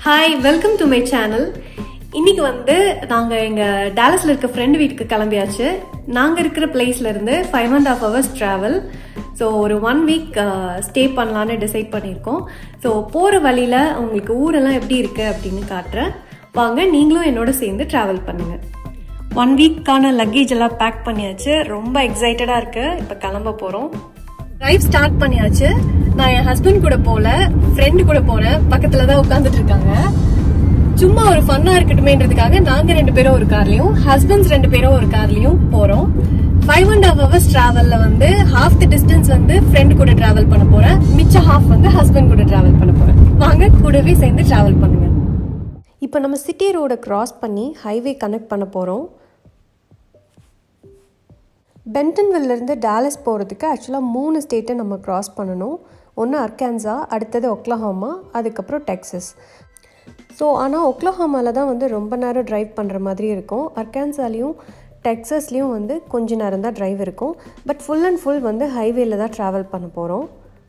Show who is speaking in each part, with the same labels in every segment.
Speaker 1: hi welcome to my channel இன்னைக்கு வந்து நாங்கள் எங்கள் டேலஸில் இருக்க ஃப்ரெண்டு வீட்டுக்கு கிளம்பியாச்சு நாங்கள் இருக்கிற பிளேஸ்ல இருந்து five and half hours travel so ஒரு ஒன் வீக் ஸ்டே பண்ணலான்னு டிசைட் பண்ணியிருக்கோம் ஸோ போகிற வழியில் உங்களுக்கு ஊரெல்லாம் எப்படி இருக்கு அப்படின்னு காட்டுறேன் வாங்க நீங்களும் என்னோட சேர்ந்து ட்ராவல் பண்ணுங்க ஒன் வீக்கான லக்கேஜ் எல்லாம் பேக் பண்ணியாச்சு ரொம்ப எக்ஸைட்டடாக இருக்கு இப்போ கிளம்ப போகிறோம் டிரைவ் ஸ்டார்ட் பண்ணியாச்சு நான் என் ஹஸ்பண்ட் கூட போல ஃப்ரெண்டு கூட போனேன் பக்கத்துல தான் உட்காந்துட்டு இருக்காங்க சும்மா ஒரு ஃபன்னா இருக்கட்டுமேன்றதுக்காக நாங்க ரெண்டு பேரும் ஒரு கார்லயும் ஹஸ்பண்ட்ஸ் ரெண்டு பேரும் ஒரு கார்லயும் போறோம் ஃபைவ் அண்ட் ஹாஃப் ஹவர்ஸ் டிராவல்ல வந்து ஹாஃப் தி டிஸ்டன்ஸ் வந்து ஃப்ரெண்ட் கூட டிராவல் பண்ண போறேன் மிச்ச ஹாஃப் வந்து ஹஸ்பண்ட் கூட டிராவல் பண்ண போறேன் வாங்க கூடவே சேர்ந்து டிராவல் பண்ணுங்க இப்போ நம்ம சிட்டி ரோடை கிராஸ் பண்ணி ஹைவே கனெக்ட் பண்ண போறோம் பென்டன்வில்லேருந்து டேலஸ் போகிறதுக்கு ஆக்சுவலாக மூணு ஸ்டேட்டை நம்ம க்ராஸ் பண்ணணும் ஒன்று அர்கான்சா அடுத்தது ஒக்லஹாமா அதுக்கப்புறம் டெக்ஸஸ் ஸோ ஆனால் ஒக்லஹாமாவில் தான் வந்து ரொம்ப நேரம் ட்ரைவ் பண்ணுற மாதிரி இருக்கும் அர்கான்சாலையும் டெக்ஸஸ்லேயும் வந்து கொஞ்ச நேரம் தான் ட்ரைவ் இருக்கும் பட் ஃபுல் அண்ட் ஃபுல் வந்து ஹைவேல தான் ட்ராவல் பண்ண போகிறோம்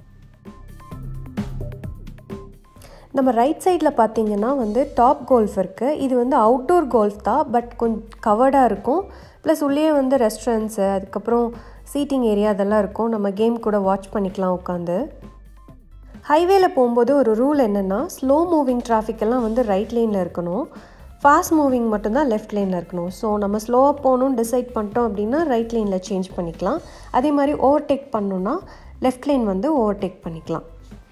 Speaker 1: நம்ம ரைட் சைடில் பார்த்தீங்கன்னா வந்து டாப் கோல்ஃப் இருக்குது இது வந்து அவுட்டோர் கோல்ஃப் தான் பட் கொஞ்சம் கவர்டாக இருக்கும் ப்ளஸ் உள்ளே வந்து ரெஸ்டாரண்ட்ஸு அதுக்கப்புறம் சீட்டிங் ஏரியா அதெல்லாம் இருக்கும் நம்ம கேம் கூட வாட்ச் பண்ணிக்கலாம் உட்காந்து ஹைவேல போகும்போது ஒரு ரூல் என்னென்னா ஸ்லோ மூவிங் டிராஃபிக் எல்லாம் வந்து ரைட் லைனில் இருக்கணும் ஃபாஸ்ட் மூவிங் மட்டும்தான் லெஃப்ட் லைனில் இருக்கணும் ஸோ நம்ம ஸ்லோவாக போகணும்னு டிசைட் பண்ணிட்டோம் அப்படின்னா ரைட் லைனில் சேஞ்ச் பண்ணிக்கலாம் அதே மாதிரி ஓவர்டேக் பண்ணோன்னா லெஃப்ட் லைன் வந்து ஓவர்டேக் பண்ணிக்கலாம்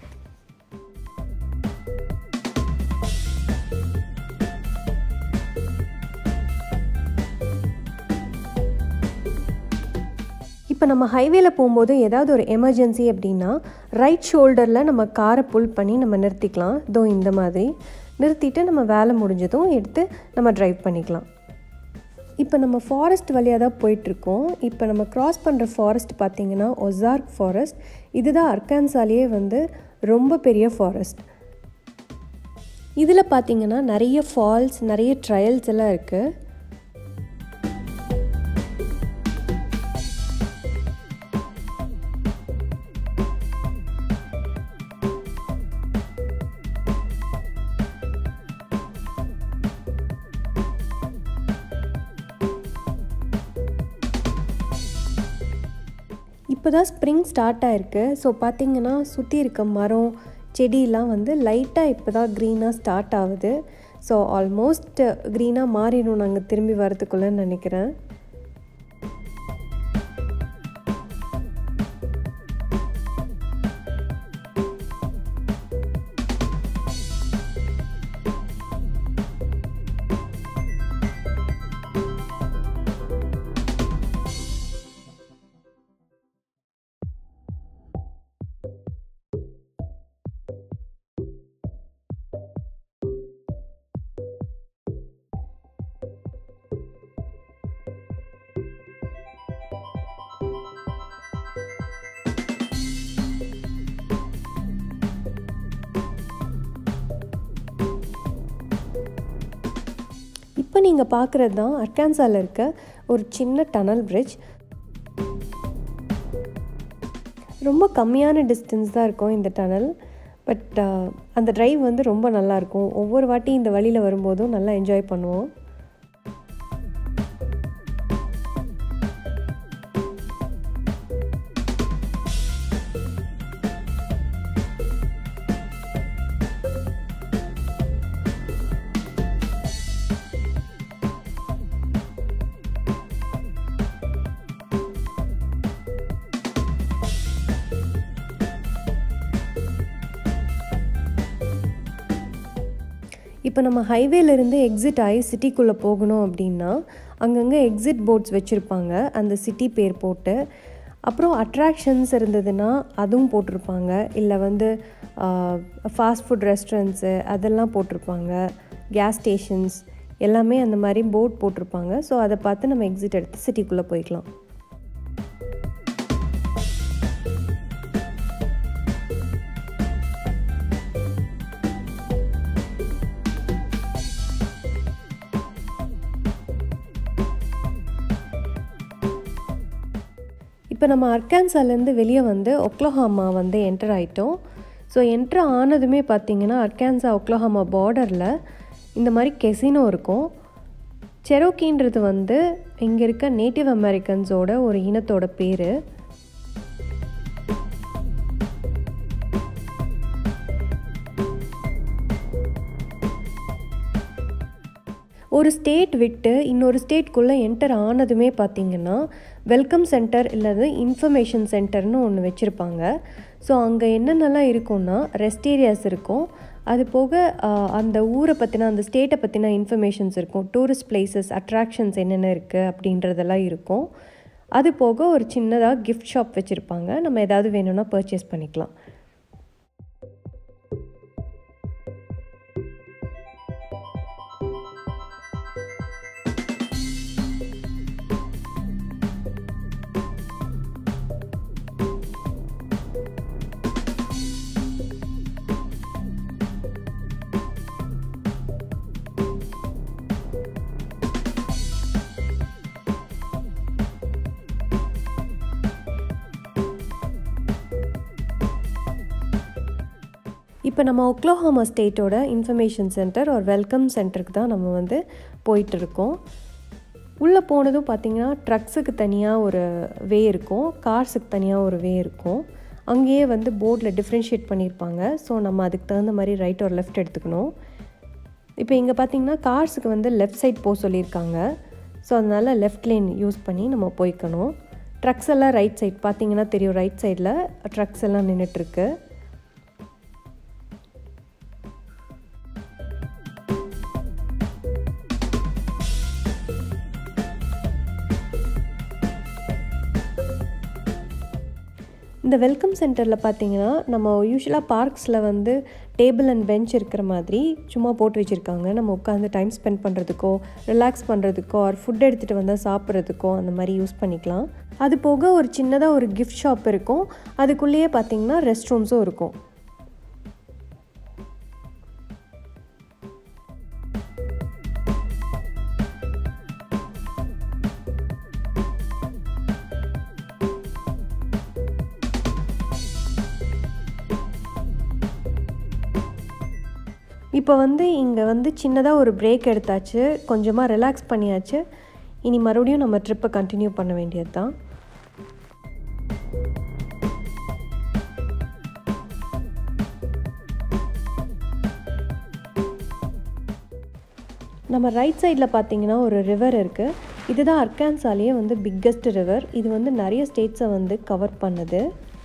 Speaker 1: இப்போ நம்ம ஹைவேல போகும்போது ஏதாவது ஒரு எமர்ஜென்சி அப்படின்னா ரைட் ஷோல்டரில் நம்ம காரை புல் பண்ணி நம்ம நிறுத்திக்கலாம் இதோ இந்த மாதிரி நிறுத்திட்டு நம்ம வேலை முடிஞ்சதும் எடுத்து நம்ம ட்ரைவ் பண்ணிக்கலாம் இப்போ நம்ம ஃபாரஸ்ட் வழியாக தான் போயிட்டுருக்கோம் இப்போ நம்ம க்ராஸ் பண்ணுற ஃபாரஸ்ட் பார்த்திங்கன்னா ஒசார்க் ஃபாரஸ்ட் இதுதான் அர்கான்சாலேயே வந்து ரொம்ப பெரிய ஃபாரஸ்ட் இதில் பார்த்திங்கன்னா நிறைய ஃபால்ஸ் நிறைய ட்ரையல்ஸ் எல்லாம் இருக்குது இப்போ தான் ஸ்ப்ரிங் ஸ்டார்ட் ஆகிருக்கு ஸோ பார்த்திங்கன்னா சுற்றி இருக்க மரம் செடியெலாம் வந்து லைட்டாக இப்போ தான் க்ரீனாக ஸ்டார்ட் ஆகுது ஸோ ஆல்மோஸ்ட் க்ரீனாக மாறிடும் நாங்கள் திரும்பி வரதுக்குள்ளேன்னு நினைக்கிறேன் இப்போ நீங்கள் பார்க்குறது தான் அர்கான்சாவில் இருக்க ஒரு சின்ன டனல் பிரிட்ஜ் ரொம்ப கம்மியான டிஸ்டன்ஸ் தான் இருக்கும் இந்த டனல் பட் அந்த ட்ரைவ் வந்து ரொம்ப நல்லாயிருக்கும் ஒவ்வொரு வாட்டி இந்த வழியில் வரும்போதும் நல்லா என்ஜாய் பண்ணுவோம் இப்போ நம்ம ஹைவேலேருந்து எக்ஸிட் ஆகி சிட்டிக்குள்ளே போகணும் அப்படின்னா அங்கங்கே எக்ஸிட் போர்ட்ஸ் வச்சுருப்பாங்க அந்த சிட்டி பேர் போட்டு அப்புறம் அட்ராக்ஷன்ஸ் இருந்ததுன்னா அதுவும் போட்டிருப்பாங்க இல்லை வந்து ஃபாஸ்ட் ஃபுட் ரெஸ்டாரண்ட்ஸு அதெல்லாம் போட்டிருப்பாங்க கேஸ் ஸ்டேஷன்ஸ் எல்லாமே அந்த மாதிரி போர்ட் போட்டிருப்பாங்க ஸோ அதை பார்த்து நம்ம எக்ஸிட் எடுத்து சிட்டிக்குள்ளே போய்க்கலாம் இப்போ நம்ம அர்கான்சாலேருந்து வெளியே வந்து ஒக்லஹாமா வந்து என்டர் ஆகிட்டோம் ஸோ என்ட்ரு ஆனதுமே பார்த்தீங்கன்னா அர்கான்சா ஒக்லஹாமா பார்டரில் இந்த மாதிரி கெசினோ இருக்கும் செரோக்கின்றது வந்து இங்கே இருக்க நேட்டிவ் அமெரிக்கன்ஸோட ஒரு இனத்தோட பேர் ஒரு ஸ்டேட் விட்டு இன்னொரு ஸ்டேட்குள்ளே என்டர் ஆனதுமே பார்த்தீங்கன்னா வெல்கம் சென்டர் இல்லது இன்ஃபர்மேஷன் சென்டர்னு ஒன்று வச்சுருப்பாங்க ஸோ அங்கே என்னென்னலாம் இருக்கும்னா ரெஸ்ட் ஏரியாஸ் இருக்கும் அது போக அந்த ஊரை பற்றின அந்த ஸ்டேட்டை பற்றின இன்ஃபர்மேஷன்ஸ் இருக்கும் டூரிஸ்ட் பிளேசஸ் அட்ராக்ஷன்ஸ் என்னென்ன இருக்குது அப்படின்றதெல்லாம் இருக்கும் அது போக ஒரு சின்னதாக கிஃப்ட் ஷாப் வச்சுருப்பாங்க நம்ம ஏதாவது வேணும்னா பர்ச்சேஸ் பண்ணிக்கலாம் இப்போ நம்ம ஒக்லோஹாமா ஸ்டேட்டோட இன்ஃபர்மேஷன் சென்டர் ஒரு வெல்கம் சென்டருக்கு தான் நம்ம வந்து போயிட்டுருக்கோம் உள்ளே போனதும் பார்த்திங்கன்னா ட்ரக்ஸுக்கு தனியாக ஒரு வே இருக்கும் கார்ஸுக்கு தனியாக ஒரு வே இருக்கும் அங்கேயே வந்து போர்டில் டிஃப்ரென்ஷியேட் பண்ணியிருப்பாங்க ஸோ நம்ம அதுக்கு தகுந்த மாதிரி ரைட் ஒரு லெஃப்ட் எடுத்துக்கணும் இப்போ இங்கே பார்த்திங்கன்னா கார்ஸுக்கு வந்து லெஃப்ட் சைட் போக சொல்லியிருக்காங்க ஸோ அதனால் லெஃப்ட் லேன் யூஸ் பண்ணி நம்ம போய்க்கணும் ட்ரக்ஸ் எல்லாம் ரைட் சைட் பார்த்திங்கன்னா தெரியும் ரைட் சைடில் ட்ரக்ஸ் எல்லாம் நின்றுட்டுருக்கு இந்த வெல்கம் சென்டரில் பார்த்தீங்கன்னா நம்ம யூஸ்வலாக பார்க்ஸில் வந்து டேபிள் அண்ட் பெஞ்ச் இருக்கிற மாதிரி சும்மா போட்டு வச்சுருக்காங்க நம்ம உட்காந்து டைம் ஸ்பெண்ட் பண்ணுறதுக்கோ ரிலாக்ஸ் பண்ணுறதுக்கோ ஒரு ஃபுட் எடுத்துகிட்டு வந்தால் சாப்பிட்றதுக்கோ அந்த மாதிரி யூஸ் பண்ணிக்கலாம் அது போக ஒரு சின்னதாக ஒரு கிஃப்ட் ஷாப் இருக்கும் அதுக்குள்ளேயே பார்த்தீங்கன்னா ரெஸ்ட் ரூம்ஸும் இருக்கும் இப்போ வந்து இங்கே வந்து சின்னதாக ஒரு பிரேக் எடுத்தாச்சு கொஞ்சமாக ரிலாக்ஸ் பண்ணியாச்சு இனி மறுபடியும் நம்ம ட்ரிப்பை கண்டினியூ பண்ண வேண்டியது தான் நம்ம ரைட் சைடில் பார்த்தீங்கன்னா ஒரு ரிவர் இருக்குது இதுதான் அர்கான்சாலேயே வந்து பிக்கஸ்ட் ரிவர் இது வந்து நிறைய ஸ்டேட்ஸை வந்து கவர் பண்ணுது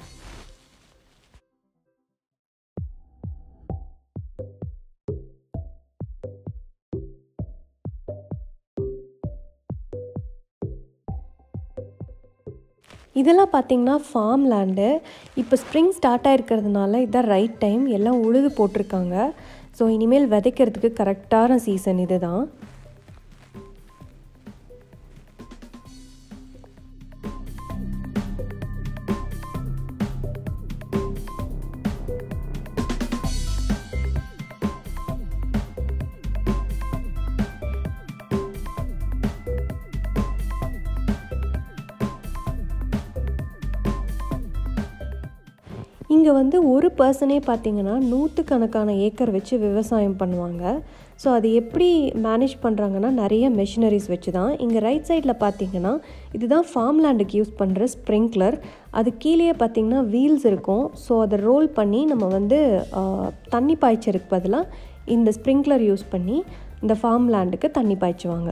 Speaker 1: இதெல்லாம் பார்த்தீங்கன்னா ஃபார்ம் லேண்டு இப்போ ஸ்ப்ரிங் ஸ்டார்ட் ஆகிருக்கிறதுனால இதுதான் ரைட் டைம் எல்லாம் உழுது போட்டிருக்காங்க ஸோ இனிமேல் விதைக்கிறதுக்கு கரெக்டான சீசன் இது தான் இங்கே வந்து ஒரு பர்சனே பார்த்தீங்கன்னா நூற்றுக்கணக்கான ஏக்கர் வச்சு விவசாயம் பண்ணுவாங்க ஸோ அது எப்படி மேனேஜ் பண்ணுறாங்கன்னா நிறைய மெஷினரிஸ் வச்சு தான் இங்கே ரைட் சைடில் பார்த்தீங்கன்னா இதுதான் ஃபார்ம் லேண்டுக்கு யூஸ் பண்ணுற ஸ்ப்ரிங்க்லர் அது கீழே பார்த்தீங்கன்னா வீல்ஸ் இருக்கும் ஸோ அதை ரோல் பண்ணி நம்ம வந்து தண்ணி பாய்ச்சறதுக்கு பதிலாக இந்த ஸ்ப்ரிங்க்லர் யூஸ் பண்ணி இந்த ஃபார்ம் லேண்டுக்கு தண்ணி பாய்ச்சுவாங்க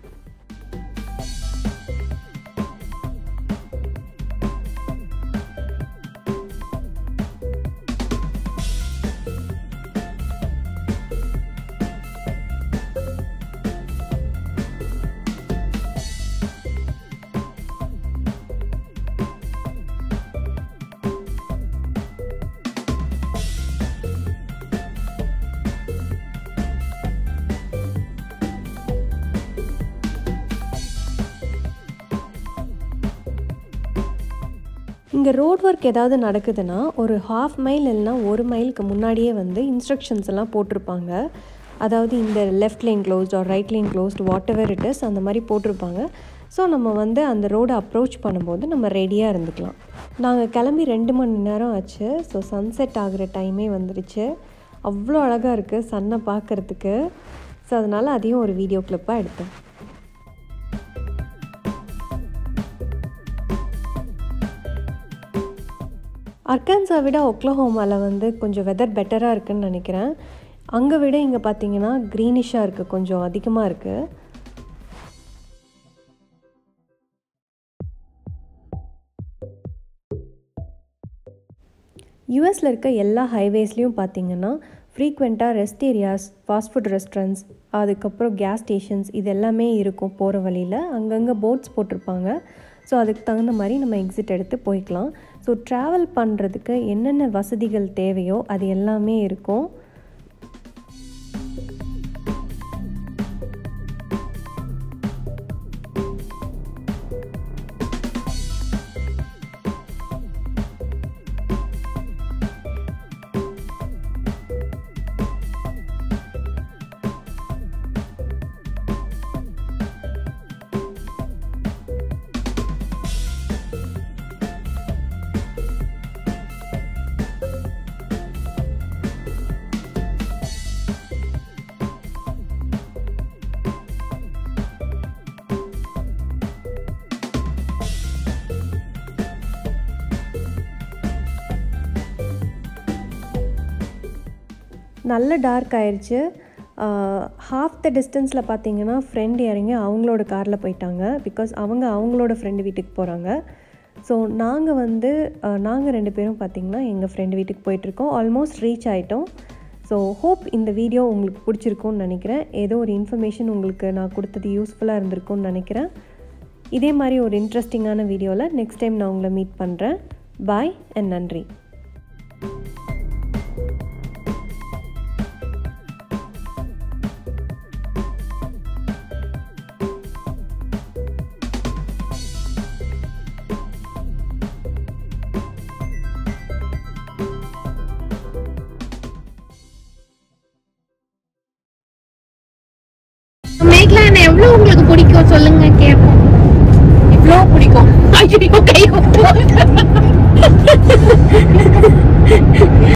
Speaker 1: இங்கே ரோட் ஒர்க் ஏதாவது நடக்குதுன்னா ஒரு ஹாஃப் மைல் இல்லைனா ஒரு மைலுக்கு முன்னாடியே வந்து இன்ஸ்ட்ரக்ஷன்ஸ் எல்லாம் போட்டிருப்பாங்க அதாவது இந்த left line closed or right line closed whatever it is அந்த மாதிரி போட்டிருப்பாங்க ஸோ நம்ம வந்து அந்த ரோடை அப்ரோச் பண்ணும்போது நம்ம ரெடியாக இருந்துக்கலாம் நாங்கள் கிளம்பி ரெண்டு மணி நேரம் ஆச்சு ஸோ சன்செட் ஆகிற டைமே வந்துடுச்சு அவ்வளோ அழகாக இருக்குது சன்னை பார்க்குறதுக்கு ஸோ அதனால் அதையும் ஒரு வீடியோ கிளிப்பாக எடுத்தேன் அர்கான்ஸா விட ஒக்லஹோமாவில் வந்து கொஞ்சம் வெதர் பெட்டராக இருக்குன்னு நினைக்கிறேன் அங்கே விட இங்கே பார்த்தீங்கன்னா க்ரீனிஷாக இருக்குது கொஞ்சம் அதிகமாக இருக்குது யூஎஸில் இருக்க எல்லா ஹைவேஸ்லேயும் பார்த்தீங்கன்னா ஃப்ரீக்வெண்ட்டாக rest areas fast food restaurants அதுக்கப்புறம் கேஸ் ஸ்டேஷன்ஸ் இது எல்லாமே இருக்கும் போகிற வழியில் அங்கங்கே போட்ஸ் போட்டிருப்பாங்க ஸோ அதுக்கு தகுந்த மாதிரி நம்ம எக்ஸிட் எடுத்து போய்க்கலாம் ஸோ ட்ராவல் பண்ணுறதுக்கு என்னென்ன வசதிகள் தேவையோ அது எல்லாமே இருக்கும் நல்ல டார்க் ஆயிடுச்சு ஹாஃப் த டிஸ்டன்ஸில் பார்த்தீங்கன்னா ஃப்ரெண்ட் இறங்கி அவங்களோட காரில் போயிட்டாங்க பிகாஸ் அவங்க அவங்களோட ஃப்ரெண்டு வீட்டுக்கு போகிறாங்க ஸோ நாங்கள் வந்து நாங்கள் ரெண்டு பேரும் பார்த்திங்கன்னா எங்கள் ஃப்ரெண்டு வீட்டுக்கு போயிட்டுருக்கோம் ஆல்மோஸ்ட் ரீச் ஆகிட்டோம் ஸோ ஹோப் இந்த வீடியோ உங்களுக்கு பிடிச்சிருக்கும்னு நினைக்கிறேன் ஏதோ ஒரு இன்ஃபர்மேஷன் உங்களுக்கு நான் கொடுத்தது யூஸ்ஃபுல்லாக இருந்திருக்கும்னு நினைக்கிறேன் இதே மாதிரி ஒரு இன்ட்ரெஸ்டிங்கான வீடியோவில் நெக்ஸ்ட் டைம் நான் உங்களை மீட் பண்ணுறேன் பாய் அண்ட் நன்றி
Speaker 2: மேக்லா என்ன எவ்வளவு உங்களுக்கு பிடிக்கும் சொல்லுங்க கேட்போம்
Speaker 3: இவ்வளோ பிடிக்கும்
Speaker 2: ஐயோ கை